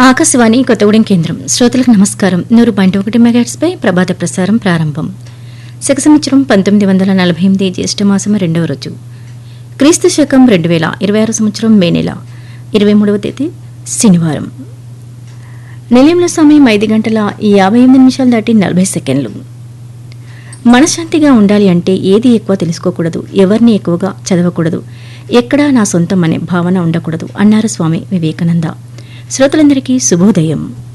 ఆకాశవాణి కొత్తగూడెం కేంద్రం శ్రోతలకు నమస్కారం నూరు పాయింట్ ఒకటి మెగాట్స్పై ప్రభాత ప్రసారం ప్రారంభం శక సంవత్సరం పంతొమ్మిది వందల నలభై ఎనిమిది జ్యేష్ఠమాసం రెండవ రోజు క్రీస్తు శకం రెండు వేల ఇరవై ఆరు సంవత్సరం మే నెల ఇరవై మూడవ తేదీ శనివారం నిలయంలో సమయం ఐదు గంటల యాభై ఎనిమిది నిమిషాలు దాటి నలభై సెకండ్లు మనశ్శాంతిగా ఉండాలి అంటే ఏది ఎక్కువ తెలుసుకోకూడదు ఎవరిని ఎక్కువగా చదవకూడదు ఎక్కడా నా సొంతం అనే భావన ఉండకూడదు అన్నారు స్వామి వివేకానంద శ్రోతలందరికీ శుభోదయం